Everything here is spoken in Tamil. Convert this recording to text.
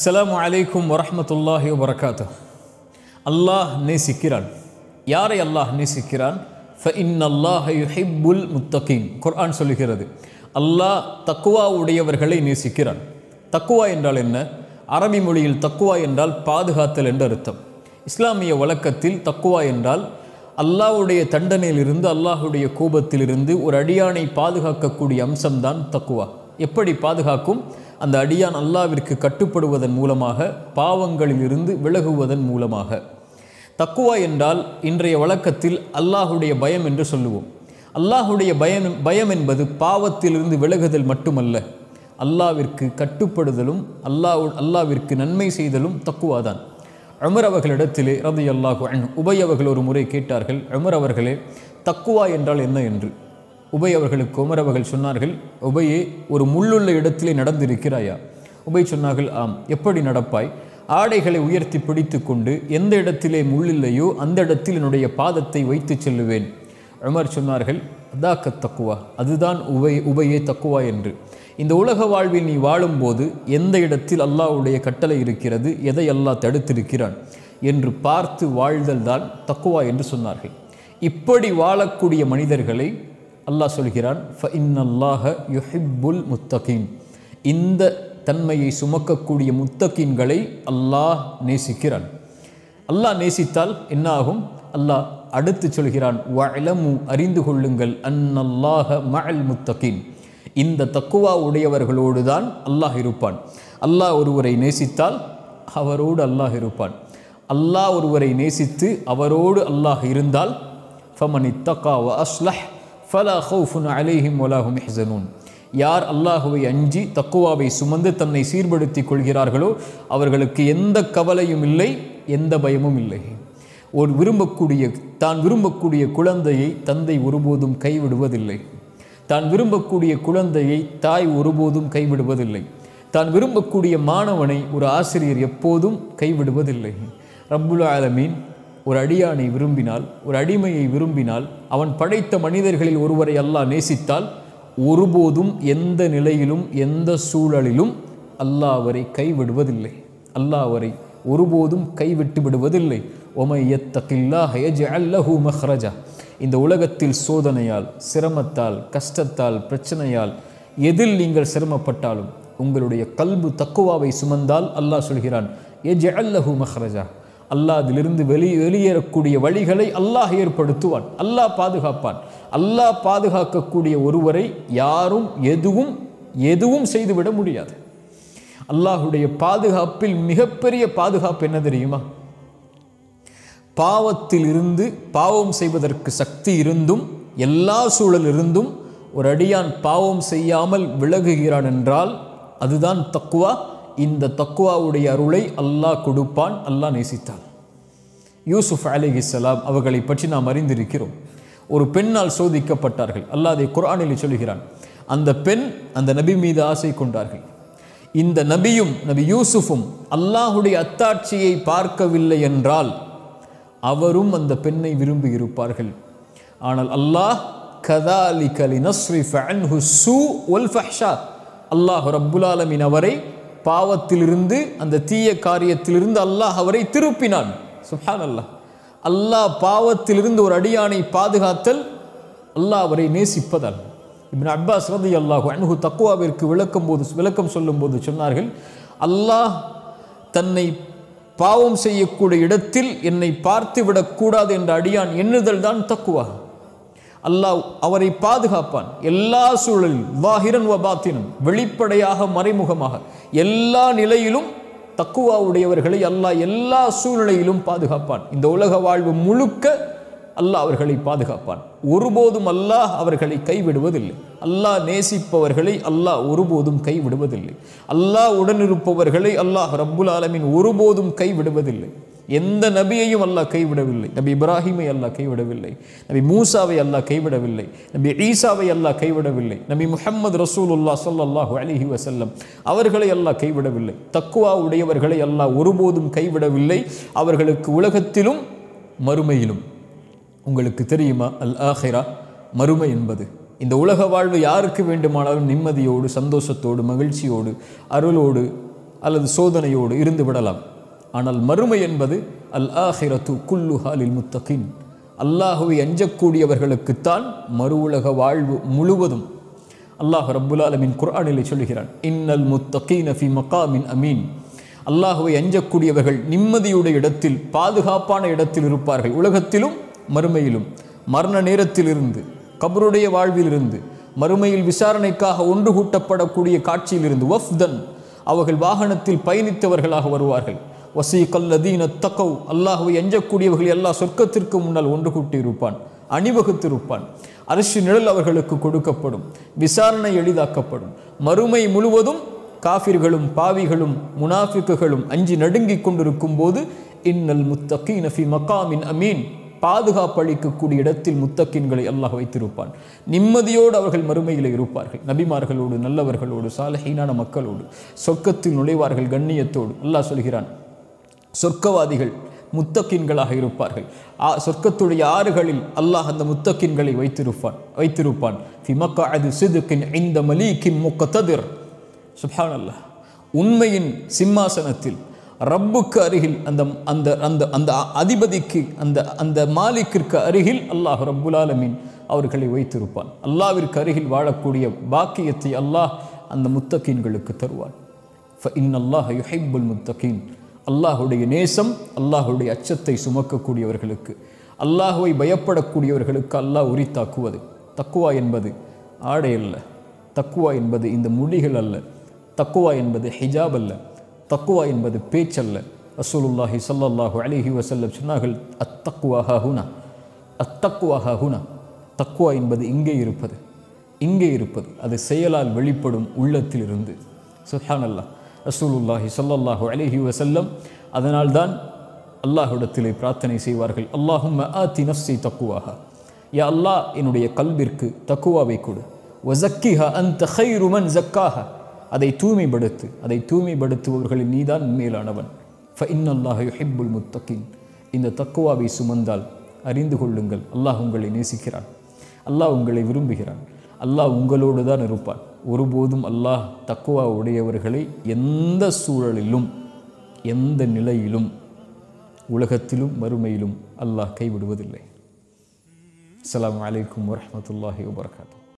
அஸ்ஸலாமு அலைக்கும் வரஹ்மத்துல்லாஹி வபரகாத்து அல்லாஹ் நேசிக்கிறான் யாரை அல்லாஹ் நேசிக்கிறான் ஃப இன்னல்லாஹ யுஹிப்புல் முத்தகீன் குர்ஆன் சொல்லுகிறது அல்லாஹ் தக்குவா உடையவர்களை நேசிக்கிறான் தக்குவா என்றால் என்ன அரபி மொழியில் தக்குவா என்றால் பாதுகாத்தல் என்று அர்த்தம் இஸ்லாமிய வழக்கத்தில் தக்குவா என்றால் அல்லாஹ்வுடைய தண்டனையிலிருந்து அல்லாஹ்வுடைய கோபத்திலிருந்து ஒரு அடியானை பாதுகாக்கக்கூடிய அம்சம்தான் தக்குவா எப்படி பாதுகாக்கும் அந்த அடியான் அல்லாவிற்கு கட்டுப்படுவதன் மூலமாக பாவங்களிலிருந்து விலகுவதன் மூலமாக தக்குவா என்றால் இன்றைய வழக்கத்தில் அல்லாஹுடைய பயம் என்று சொல்லுவோம் அல்லாஹுடைய பயம் பயம் என்பது பாவத்திலிருந்து விலகுதல் மட்டுமல்ல அல்லாவிற்கு கட்டுப்படுதலும் அல்லாஹ் அல்லாவிற்கு நன்மை செய்தலும் தக்குவாதான் உமர் அவர்களிடத்திலே ரதி அல்லாஹு அன் உபய் அவர்கள் ஒரு முறை கேட்டார்கள் உமர் அவர்களே தக்குவா என்றால் என்ன என்று உபய் அவர்களுக்கு உமர் அவர்கள் சொன்னார்கள் உபையே ஒரு முள்ளுள்ள இடத்திலே நடந்திருக்கிறாயா உபய் சொன்னார்கள் ஆம் எப்படி நடப்பாய் ஆடைகளை உயர்த்தி பிடித்து கொண்டு எந்த இடத்திலே முள்ளில்லையோ அந்த இடத்தில் என்னுடைய பாதத்தை வைத்து செல்லுவேன் உமர் சொன்னார்கள் அதாக்க தக்குவா அதுதான் உபை உபையே தக்குவா என்று இந்த உலக வாழ்வில் நீ வாழும்போது எந்த இடத்தில் அல்லாஹ்வுடைய கட்டளை இருக்கிறது எதை அல்லாஹ் தடுத்திருக்கிறான் என்று பார்த்து வாழ்தல் தான் தக்குவா என்று சொன்னார்கள் இப்படி வாழக்கூடிய மனிதர்களை அல்லாஹ் சொல்கிறான் ஃப இன்னல்லாஹ யுஹிப்புல் முத்தகீன் இந்த தன்மையை சுமக்கக்கூடிய முத்தகீன்களை அல்லாஹ் நேசிக்கிறான் அல்லாஹ் நேசித்தால் என்ன ஆகும் அல்லாஹ் அடுத்து சொல்கிறான் வஅலமு அறிந்து கொள்ளுங்கள் அன்னல்லாஹ மஅல் முத்தகீன் இந்த தக்குவா உடையவர்களோடு தான் அல்லாஹ் இருப்பான் அல்லாஹ் ஒருவரை நேசித்தால் அவரோடு அல்லாஹ் இருப்பான் அல்லாஹ் ஒருவரை நேசித்து அவரோடு அல்லாஹ் இருந்தால் ஃபமன் இத்தகா வ அஸ்லஹ் ஃபலா ஹவுஃபுன் அலைஹிம் வலாஹும் இஹ்சனூன் யார் அல்லாஹுவை அஞ்சி தக்குவாவை சுமந்து தன்னை சீர்படுத்திக் கொள்கிறார்களோ அவர்களுக்கு எந்த கவலையும் இல்லை எந்த பயமும் இல்லை ஒரு விரும்பக்கூடிய தான் விரும்பக்கூடிய குழந்தையை தந்தை ஒருபோதும் கைவிடுவதில்லை தான் விரும்பக்கூடிய குழந்தையை தாய் ஒருபோதும் கைவிடுவதில்லை தான் விரும்பக்கூடிய மாணவனை ஒரு ஆசிரியர் எப்போதும் கைவிடுவதில்லை ரப்புல் ஆலமீன் ஒரு அடியானை விரும்பினால் ஒரு அடிமையை விரும்பினால் அவன் படைத்த மனிதர்களில் ஒருவரை அல்லாஹ் நேசித்தால் ஒருபோதும் எந்த நிலையிலும் எந்த சூழலிலும் அல்லாஹ் அவரை கைவிடுவதில்லை அல்லாஹ் அவரை ஒருபோதும் கைவிட்டு விடுவதில்லை ஒமை எத்தகில்லாஹ் அல்லஹூ மஹ்ரஜா இந்த உலகத்தில் சோதனையால் சிரமத்தால் கஷ்டத்தால் பிரச்சனையால் எதில் நீங்கள் சிரமப்பட்டாலும் உங்களுடைய கல்பு தக்குவாவை சுமந்தால் அல்லாஹ் சொல்கிறான் எஜ் அல்லஹூ மஹ்ரஜா அல்லாஹ் அதிலிருந்து வெளி வெளியேறக்கூடிய வழிகளை அல்லாஹ் ஏற்படுத்துவான் அல்லாஹ் பாதுகாப்பான் அல்லாஹ் பாதுகாக்கக்கூடிய ஒருவரை யாரும் எதுவும் எதுவும் செய்துவிட முடியாது அல்லாஹுடைய பாதுகாப்பில் மிகப்பெரிய பாதுகாப்பு என்ன தெரியுமா பாவத்தில் இருந்து பாவம் செய்வதற்கு சக்தி இருந்தும் எல்லா சூழல் இருந்தும் ஒரு அடியான் பாவம் செய்யாமல் விலகுகிறான் என்றால் அதுதான் தக்குவா இந்த தக்குவாவுடைய அருளை அல்லாஹ் கொடுப்பான் அல்லாஹ் நேசித்தான் யூசுஃப் அலிஹிஸ்லாம் அவர்களை பற்றி நாம் அறிந்திருக்கிறோம் ஒரு பெண்ணால் சோதிக்கப்பட்டார்கள் அல்லாஹ் அதை குரானில் சொல்கிறான் அந்த பெண் அந்த நபி மீது ஆசை கொண்டார்கள் இந்த நபியும் நபி யூசுஃபும் அல்லாஹுடைய அத்தாட்சியை பார்க்கவில்லை என்றால் அவரும் அந்த பெண்ணை விரும்பி இருப்பார்கள் ஆனால் அல்லாஹ் கதாலி கலி நஸ்ரிஃப் அன்ஹு சூ ஒல் ஃபஹ்ஷா அல்லாஹ் ரப்புல் ஆலமின் அவரை பாவத்திலிருந்து அந்த தீய காரியத்திலிருந்து அல்லாஹ் அவரை திருப்பினான் சுஹான் அல்லாஹ் அல்லாஹ் பாவத்திலிருந்து ஒரு அடியானை பாதுகாத்தல் அல்லாஹ் அவரை நேசிப்பதால் இப்னு அப்பாஸ் ரதி அல்லாஹு அன்ஹு தக்குவாவிற்கு விளக்கும் போது விளக்கம் சொல்லும்போது சொன்னார்கள் அல்லாஹ் தன்னை பாவம் செய்யக்கூடிய இடத்தில் என்னை பார்த்து விடக்கூடாது என்ற அடியான் எண்ணுதல் தான் தக்குவா அல்லாஹ் அவரை பாதுகாப்பான் எல்லா சூழலில் வாஹிரன் வபாத்தினும் வெளிப்படையாக மறைமுகமாக எல்லா நிலையிலும் தக்குவா உடையவர்களை அல்லாஹ் எல்லா சூழ்நிலையிலும் பாதுகாப்பான் இந்த உலக வாழ்வு முழுக்க அல்லாஹ் அவர்களை பாதுகாப்பான் ஒருபோதும் அல்லாஹ் அவர்களை கைவிடுவதில்லை அல்லாஹ் நேசிப்பவர்களை அல்லாஹ் ஒருபோதும் கைவிடுவதில்லை அல்லாஹ் உடனிருப்பவர்களை அல்லாஹ் ரப்புல் ஆலமின் ஒருபோதும் கைவிடுவதில்லை எந்த நபியையும் அல்லாஹ் கைவிடவில்லை நபி இப்ராஹிமை அல்லாஹ் கைவிடவில்லை நபி மூசாவை அல்லாஹ் கைவிடவில்லை நபி ஈசாவை அல்லாஹ் கைவிடவில்லை நபி முஹம்மது ரசூலுல்லா சொல்லல்லாஹு அலிஹி வசல்லம் அவர்களை அல்லாஹ் கைவிடவில்லை தக்குவா உடையவர்களை அல்லாஹ் ஒருபோதும் கைவிடவில்லை அவர்களுக்கு உலகத்திலும் மறுமையிலும் உங்களுக்கு தெரியுமா அல் ஆஹிரா மறுமை என்பது இந்த உலக வாழ்வு யாருக்கு வேண்டுமானாலும் நிம்மதியோடு சந்தோஷத்தோடு மகிழ்ச்சியோடு அருளோடு அல்லது சோதனையோடு இருந்து விடலாம் ஆனால் மறுமை என்பது அல் ஆஹிரத்து குல்லு ஹாலில் முத்தகின் அல்லாஹுவை அஞ்சக்கூடியவர்களுக்குத்தான் மறு உலக வாழ்வு முழுவதும் அல்லாஹ் ரப்புல் ஆலமின் குர்ஆனிலே சொல்கிறான் இன்னல் முத்தகீன ஃபி மகாமின் அமீன் அல்லாஹுவை அஞ்சக்கூடியவர்கள் நிம்மதியுடைய இடத்தில் பாதுகாப்பான இடத்தில் இருப்பார்கள் உலகத்திலும் மறுமையிலும் மரண நேரத்திலிருந்து கபருடைய வாழ்விலிருந்து மறுமையில் விசாரணைக்காக ஒன்று கூட்டப்படக்கூடிய காட்சியிலிருந்து வஃப்தன் அவர்கள் வாகனத்தில் பயணித்தவர்களாக வருவார்கள் வசீகல்லதீன தக்கவ் அல்லாஹுவை அஞ்சக்கூடியவர்கள் எல்லா சொர்க்கத்திற்கு முன்னால் ஒன்று கூட்டியிருப்பான் அணிவகுத்திருப்பான் அரசு நிழல் அவர்களுக்கு கொடுக்கப்படும் விசாரணை எளிதாக்கப்படும் மறுமை முழுவதும் காஃபிர்களும் பாவிகளும் முனாஃபிக்குகளும் அஞ்சி நடுங்கிக் கொண்டிருக்கும் போது இன்னல் முத்தகீன ஃபி மகாமின் அமீன் பாதுகாப்பு அளிக்கக்கூடிய இடத்தில் முத்தக்கின்களை அல்லாஹ் வைத்திருப்பான் நிம்மதியோடு அவர்கள் மறுமையில் இருப்பார்கள் நபிமார்களோடு நல்லவர்களோடு சாலஹீனான மக்களோடு சொர்க்கத்தில் நுழைவார்கள் கண்ணியத்தோடு அல்லாஹ் சொல்கிறான் சொர்க்கவாதிகள் முத்தக்கின்களாக இருப்பார்கள் ஆ சொர்க்கத்துடைய ஆறுகளில் அல்லாஹ் அந்த முத்தக்கின்களை வைத்திருப்பான் வைத்திருப்பான் ஃபிமக்காது சிதுக்கின் இந்த மலீக்கின் முக்கத்ததிர் சுப்ஹான் அல்லாஹ் உண்மையின் சிம்மாசனத்தில் ரப்புக்கு அருகில் அந்த அந்த அந்த அந்த அதிபதிக்கு அந்த அந்த மாலிக்கிற்கு அருகில் அல்லாஹ் ரப்புல் ஆலமீன் அவர்களை வைத்திருப்பான் அல்லாவிற்கு அருகில் வாழக்கூடிய பாக்கியத்தை அல்லாஹ் அந்த முத்தக்கீன்களுக்கு தருவான் இன் அல்லாஹ் யுஹைபுல் முத்தகீன் அல்லாஹுடைய நேசம் அல்லாஹுடைய அச்சத்தை சுமக்கக்கூடியவர்களுக்கு அல்லாஹுவை பயப்படக்கூடியவர்களுக்கு அல்லாஹ் உரித்தாக்குவது தக்குவா என்பது ஆடை அல்ல தக்குவா என்பது இந்த முடிகள் அல்ல தக்குவா என்பது ஹிஜாப் அல்ல தக்குவா என்பது பேச்சல்ல ரசூலுல்லாஹி ஸல்லல்லாஹு அலைஹி வஸல்லம் சொன்னார்கள் அத்தக்குவாஹா ஹுனா அத்தக்குவாஹா ஹுனா தக்குவா என்பது இங்கே இருப்பது இங்கே இருப்பது அது செயலால் வெளிப்படும் உள்ளத்திலிருந்து சுஹானல்லா ரசூலுல்லாஹி ஸல்லல்லாஹு அலைஹி வஸல்லம் அதனால்தான் அல்லாஹ்விடத்திலே பிரார்த்தனை செய்வார்கள் அல்லாஹும்ம ஆத்தி நஃப்ஸி தக்குவாஹா யா அல்லாஹ் என்னுடைய கல்விற்கு தக்குவாவை கொடு வசக்கிஹா அந்த ஹைரு மன் ஜக்காஹா அதை தூய்மைப்படுத்து அதை தூய்மைப்படுத்துபவர்களில் நீதான் மேலானவன் ஃப இன்னல்லாஹ் யுஹிப்புல் முத்தகின் இந்த தக்குவாவை சுமந்தால் அறிந்து கொள்ளுங்கள் அல்லாஹ் உங்களை நேசிக்கிறான் அல்லாஹ் உங்களை விரும்புகிறான் அல்லாஹ் உங்களோடு தான் இருப்பான் ஒருபோதும் அல்லாஹ் தக்குவா உடையவர்களை எந்த சூழலிலும் எந்த நிலையிலும் உலகத்திலும் மறுமையிலும் அல்லாஹ் கைவிடுவதில்லை அஸ்ஸலாமு அலைக்கும் வரஹ்மத்துல்லாஹி வபரகாத்து